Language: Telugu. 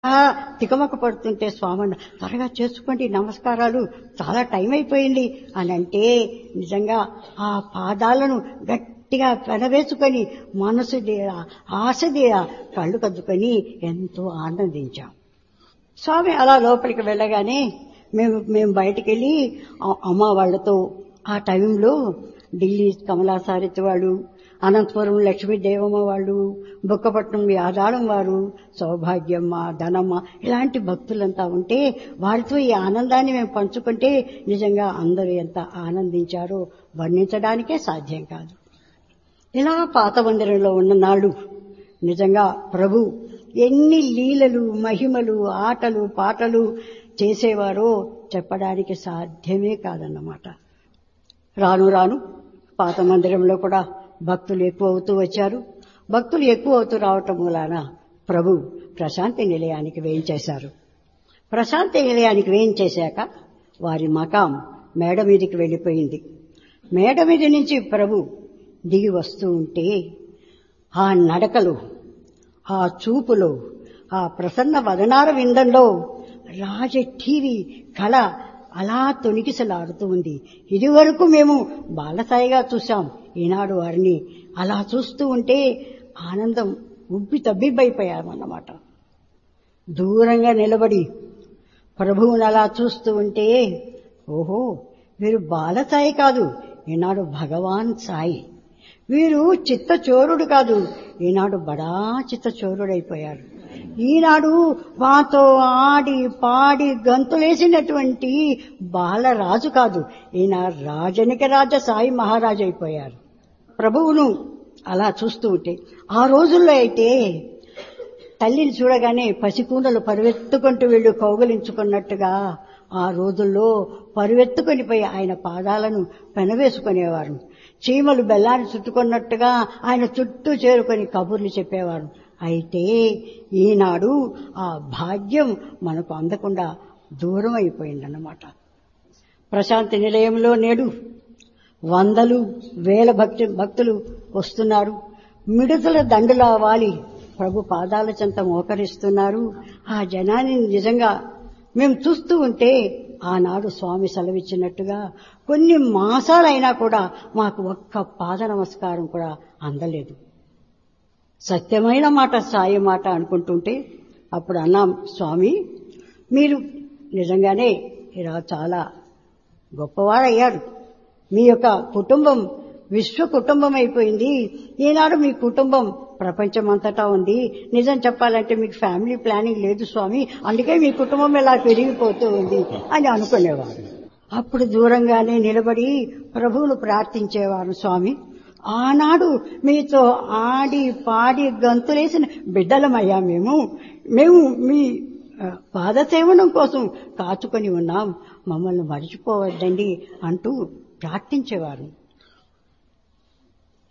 తికమక పడుతుంటే స్వామి త్వరగా చేసుకోండి నమస్కారాలు చాలా టైం అయిపోయింది అని అంటే నిజంగా ఆ పాదాలను గట్టిగా పెనవేసుకొని మనసు దేరా ఆశ దేరా కళ్ళు కద్దుకొని ఎంతో ఆనందించాం స్వామి అలా లోపలికి వెళ్ళగానే మేము మేము బయటికి వెళ్ళి అమ్మ వాళ్ళతో ఆ టైంలో ఢిల్లీ కమలాసారిత్ వాళ్ళు అనంతపురం లక్ష్మీదేవమ్మ వాళ్ళు బుక్కపట్నం యాదాడం వారు సౌభాగ్యమ్మ ధనమ్మ ఇలాంటి భక్తులంతా ఉంటే వారితో ఈ ఆనందాన్ని మేము పంచుకుంటే నిజంగా అందరూ ఎంత ఆనందించారో వర్ణించడానికే సాధ్యం కాదు ఇలా పాత మందిరంలో ఉన్న నాడు నిజంగా ప్రభు ఎన్ని లీలలు మహిమలు ఆటలు పాటలు చేసేవారో చెప్పడానికి సాధ్యమే కాదన్నమాట రాను రాను పాత మందిరంలో కూడా భక్తులు ఎక్కువ అవుతూ వచ్చారు భక్తులు ఎక్కువ అవుతూ రావటం మూలాన ప్రభు ప్రశాంతి నిలయానికి వేయించేశారు ప్రశాంతి నిలయానికి వేయించేశాక వారి మకాం మేడ మీదికి వెళ్ళిపోయింది మేడ మీద నుంచి ప్రభు దిగి వస్తూ ఉంటే ఆ నడకలు ఆ చూపులో ఆ ప్రసన్న వదనార విందంలో రాజఠీవి కళ అలా తొణికిసలాడుతూ ఉంది ఇదివరకు మేము బాలసాయిగా చూశాం ఈనాడు వారిని అలా చూస్తూ ఉంటే ఆనందం ఉబ్బి తబ్బిబ్బైపోయామన్నమాట దూరంగా నిలబడి ప్రభువుని అలా చూస్తూ ఉంటే ఓహో వీరు బాలసాయి కాదు ఈనాడు భగవాన్ సాయి వీరు చిత్తచోరుడు కాదు ఈనాడు బడా చిత్తచోరుడైపోయాడు ఈనాడు మాతో ఆడి పాడి గంతులేసినటువంటి బాలరాజు కాదు ఈయన రాజనిక రాజ సాయి మహారాజు అయిపోయారు ప్రభువును అలా చూస్తూ ఉంటే ఆ రోజుల్లో అయితే తల్లిని చూడగానే పసికూనలు పరువెత్తుకుంటూ వీళ్ళు కౌగలించుకున్నట్టుగా ఆ రోజుల్లో పరువెత్తుకొని పోయి ఆయన పాదాలను పెనవేసుకునేవారు చీమలు బెల్లాన్ని చుట్టుకున్నట్టుగా ఆయన చుట్టూ చేరుకొని కబుర్లు చెప్పేవారు అయితే ఈనాడు ఆ భాగ్యం మనకు అందకుండా దూరం అయిపోయిందన్నమాట ప్రశాంతి నిలయంలో నేడు వందలు వేల భక్తి భక్తులు వస్తున్నారు మిడుదల దండులా వాలి ప్రభు పాదాల చెంత మోకరిస్తున్నారు ఆ జనాన్ని నిజంగా మేము చూస్తూ ఉంటే ఆనాడు స్వామి సెలవిచ్చినట్టుగా కొన్ని మాసాలైనా కూడా మాకు ఒక్క పాద నమస్కారం కూడా అందలేదు సత్యమైన మాట సాయి మాట అనుకుంటుంటే అప్పుడు అన్నాం స్వామి మీరు నిజంగానే ఇలా చాలా గొప్పవారయ్యారు మీ యొక్క కుటుంబం విశ్వ కుటుంబం అయిపోయింది ఈనాడు మీ కుటుంబం ప్రపంచమంతటా ఉంది నిజం చెప్పాలంటే మీకు ఫ్యామిలీ ప్లానింగ్ లేదు స్వామి అందుకే మీ కుటుంబం ఇలా పెరిగిపోతూ ఉంది అని అనుకునేవారు అప్పుడు దూరంగానే నిలబడి ప్రభువును ప్రార్థించేవారు స్వామి ఆనాడు మీతో ఆడి పాడి గంతులేసిన బిడ్డలమయ్యా మేము మేము మీ పాదసేవనం కోసం కాచుకొని ఉన్నాం మమ్మల్ని మర్చిపోవద్దండి అంటూ ప్రార్థించేవారు